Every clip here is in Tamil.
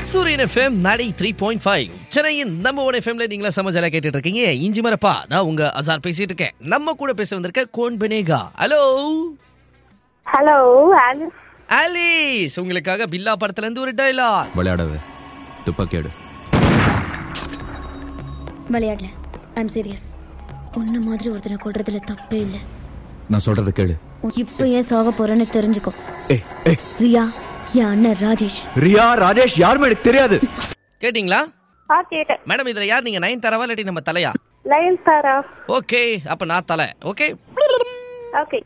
சூரியன் எஃப்எம் நாடி த்ரீ பாயிண்ட் ஃபைவ் சென்னையின் நம்ம ஒன் எஃப்எம்ல நீங்களா சமாஜால கேட்டுட்டு இருக்கீங்க இஞ்சி மரப்பா நான் உங்க அசார் பேசிட்டு இருக்கேன் நம்ம கூட பேச வந்திருக்க கோன் பெனேகா ஹலோ ஹலோ ஆலிஸ் ஆலிஸ் உங்களுக்காக பில்லா படத்துல இருந்து ஒரு டைலாக் விளையாடாத துப்பாக்கி எடு விளையாடல ஐம் சீரியஸ் உன்ன மாதிரி ஒருத்தனை கொல்றதுல தப்பே இல்லை நான் சொல்றத கேளு இப்போ ஏன் சாக போறேன்னு தெரிஞ்சுக்கோ ஏய் ஏய் ரியா என் அண்ணன் ராஜேஷ் ரியா ராஜேஷ் யாருமே எனக்கு தெரியாது கேட்டிங்களா ஆ கேட்டேன் மேடம் இதுல யார் நீங்க நைன் தரவா இல்லாட்டி நம்ம தலையா லைன் தாரா ஓகே அப்ப நான் தலை ஓகே ஓகே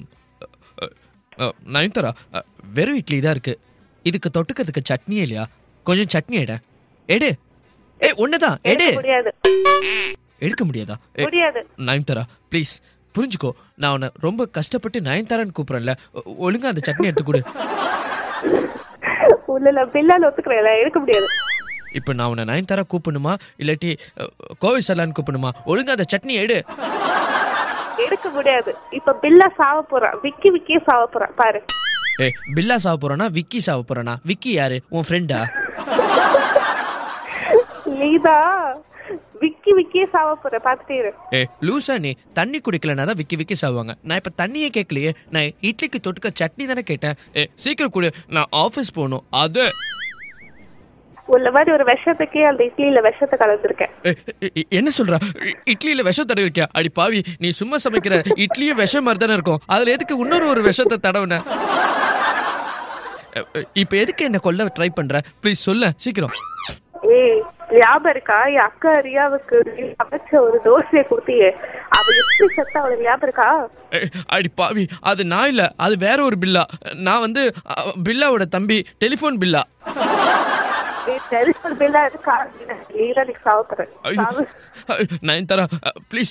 நயன்தாரா அ, வெறும் இட்லி தான் இருக்கு இதுக்கு தொட்டுக்கிறதுக்கு சட்னியே இல்லையா கொஞ்சம் சட்னி எடு எடு ஏ ஒண்ணுதான் எடு முடியாது எடுக்க முடியாதா ஏ, முடியாது நயன்தாரா ப்ளீஸ் புரிஞ்சுக்கோ நான் உன்னை ரொம்ப கஷ்டப்பட்டு நயன்தாரான்னு கூப்பிட்றேன்ல ஒழுங்கா அந்த சட்னி எடுத்து கொடு உள்ள பில்லால ஒத்துக்கிறேன் எடுக்க முடியாது இப்போ நான் உன்னை நயன்தாரா கூப்பிடணுமா இல்லாட்டி அ, கோவை சலான்னு கூப்பிடணுமா ஒழுங்கா அந்த சட்னி எடு எடுக்க முடியாது இப்ப பில்லா சாவ போறான் விக்கி விக்கியே சாவ போறான் பாரு ஏ பில்லா சாவ போறானா விக்கி சாவ போறானா விக்கி யாரு உன் ஃப்ரெண்டா நீதா விக்கி விக்கியே சாவ போற பாத்துட்டே இரு ஏ லூசா நீ தண்ணி குடிக்கலனா தான் விக்கி விக்கி சாவாங்க நான் இப்ப தண்ணியே கேட்கலையே நான் இட்லிக்கு தொட்டுக்க சட்னி தானே கேட்டேன் ஏ சீக்கிரம் குடு நான் ஆஃபீஸ் போகணும் அது உள்ள மாதிரி ஒரு விஷத்துக்கே அந்த இட்லியில விஷத்தை கலந்துருக்கேன் ஏ, ஏ, ஏ, என்ன சொல்ற இ- இட்லியில விஷம் தடவி இருக்கியா அடி பாவி நீ சும்மா சமைக்கிற இட்லியும் விஷம் மாதிரி தானே இருக்கும் அதுல எதுக்கு இன்னொரு ஒரு விஷத்தை தடவுன எ, எ, இப்ப எதுக்கு என்ன கொல்ல ட்ரை பண்ற ப்ளீஸ் சொல்ல சீக்கிரம் ஏய் ஞாபகம் இருக்கா என் அக்கா ரியாவுக்கு நீ சமைச்ச ஒரு தோசையை கொடுத்தியே அவ எப்படி செத்தா அவளுக்கு ஞாபகம் இருக்கா ஏ, அடி பாவி அது நான் இல்ல அது வேற ஒரு பில்லா நான் வந்து அ, பில்லாவோட தம்பி டெலிஃபோன் பில்லா ஏய் டெலிஃபோன் பில்லா இருக்கா நீதான் நீ சாவ போற ஐயோ சாவு. நயன்தாரா ப்ளீஸ்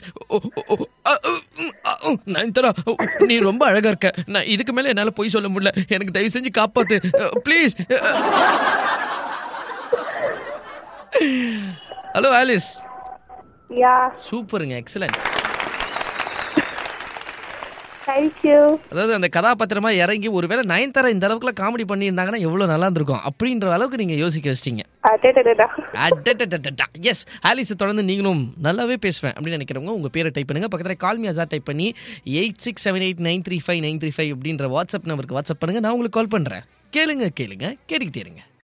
நயன்தாரா நீ ரொம்ப அழகா இருக்க நான் இதுக்கு மேல என்னால போய் சொல்ல முடியல எனக்கு தயவு செஞ்சு காப்பாத்து ப்ளீஸ் ஹலோ ஆலிஸ் யா சூப்பருங்க எக்ஸலண்ட் தேங்க்யூ அதாவது அந்த கதாபாத்திரமா இறங்கி ஒருவேளை நயன்தாரா இந்த அளவுக்குலாம் காமெடி பண்ணியிருந்தாங்கன்னா எவ்வளவு நல்லா இருந்திருக்கும் அப்படின்ற அளவுக்கு நீங்க யோசிக்க வச்சிட்டீங்க அடடடடா எஸ் ஆலிஸ் தொடர்ந்து நீங்களும் நல்லாவே பேசுவேன் அப்படின்னு நினைக்கிறவங்க உங்கள் பேரை டைப் பண்ணுங்க பக்கத்தில் கால்மி அசார் டைப் பண்ணி eight six seven eight nine three five nine three five அப்படின்ற வாட்ஸ்அப் நம்பருக்கு வாட்ஸ்அப் பண்ணுங்க நான் உங்களுக்கு கால் பண்ணுறேன் கேளுங்க கேளுங்க கேட்டுக்கிட்டே இருங்க